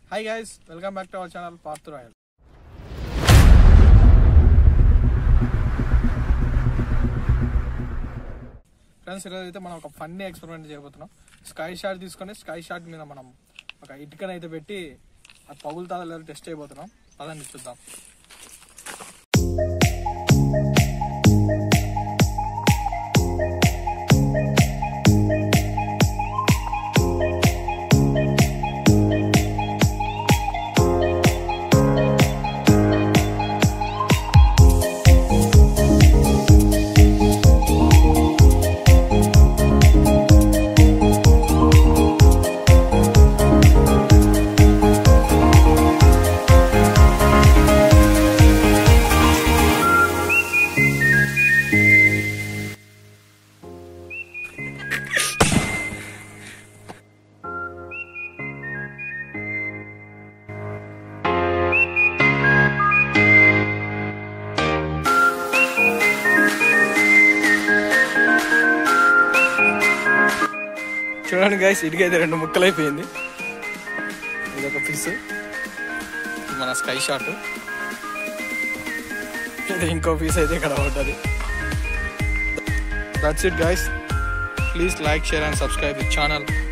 hi guys welcome back to our channel Parthu royal friends ఈరోజు అయితే మనం ఒక ఫన్నీ ఎక్స్పెరిమెంట్ చేయబోతున్నాం స్కై షాట్ తీసుకొని స్కై షాట్ మీద మనం ఒక ఇటుకని అయితే పెట్టి అది పగులుతుందా లేదా టెస్ట్ అయిపోతున్నాం అదని చూద్దాం చూడండి గైస్ ఇటుక అయితే రెండు ముక్కలు అయిపోయింది ఇది ఒక పీస్ మన స్కై షాట్ ఇది ఇంకో పీస్ అయితే ఇక్కడ ఉంటుంది that's it guys please like share and subscribe the channel